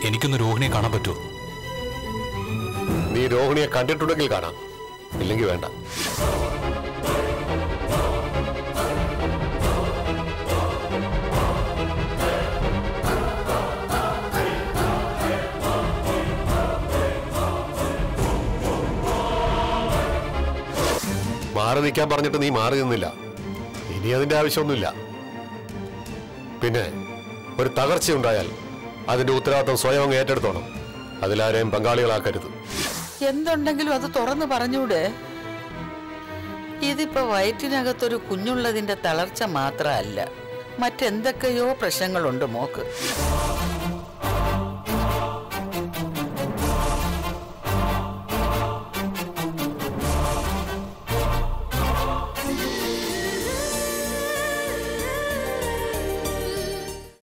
എനിക്കൊന്ന് രോഹിണിയെ കാണാൻ പറ്റുമോ നീ രോഹിണിയെ കണ്ടിട്ടുണ്ടെങ്കിൽ കാണാം ഇല്ലെങ്കിൽ വേണ്ട മാറി നിൽക്കാൻ പറഞ്ഞിട്ട് നീ മാറി നിന്നില്ല ഇനി അതിന്റെ ആവശ്യമൊന്നുമില്ല പിന്നെ ഒരു തകർച്ചയുണ്ടായാൽ അതിന്റെ ഉത്തരവാദിത്വം സ്വയം അങ്ങ് ഏറ്റെടുത്തോണം അതിലാരെയും പങ്കാളികളാക്കരുത് എന്തുണ്ടെങ്കിലും അത് തുറന്നു പറഞ്ഞൂടെ ഇതിപ്പോ വയറ്റിനകത്തൊരു കുഞ്ഞുള്ളതിന്റെ തളർച്ച മാത്രമല്ല മറ്റെന്തൊക്കെയോ പ്രശ്നങ്ങളുണ്ട് മോക്ക്